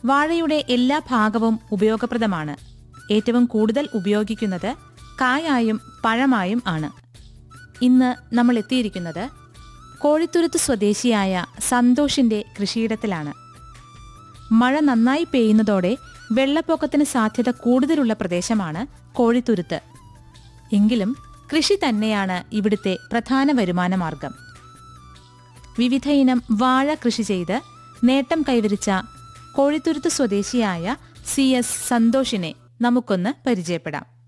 വാഴയുടെ എല്ലാ ഭാഗവും ഉപയോഗപ്രദമാണ് ഏറ്റവും കൂടുതൽ ഉപയോഗിക്കുന്നത് കായായും പഴമായും ആണ് ഇന്ന് നമ്മൾ എത്തിയിരിക്കുന്നത് കോഴിത്തുരുത്ത് സ്വദേശിയായ സന്തോഷിന്റെ കൃഷിയിടത്തിലാണ് മഴ നന്നായി പെയ്യുന്നതോടെ വെള്ളപ്പൊക്കത്തിന് സാധ്യത കൂടുതലുള്ള പ്രദേശമാണ് കോഴിത്തുരുത്ത് എങ്കിലും കൃഷി തന്നെയാണ് ഇവിടുത്തെ പ്രധാന വരുമാന മാർഗം വിവിധ ഇനം വാഴ കൃഷി ചെയ്ത് നേട്ടം കൈവരിച്ച കോഴിത്തുരുത്ത് സ്വദേശിയായ സി എസ് സന്തോഷിനെ നമുക്കൊന്ന് പരിചയപ്പെടാം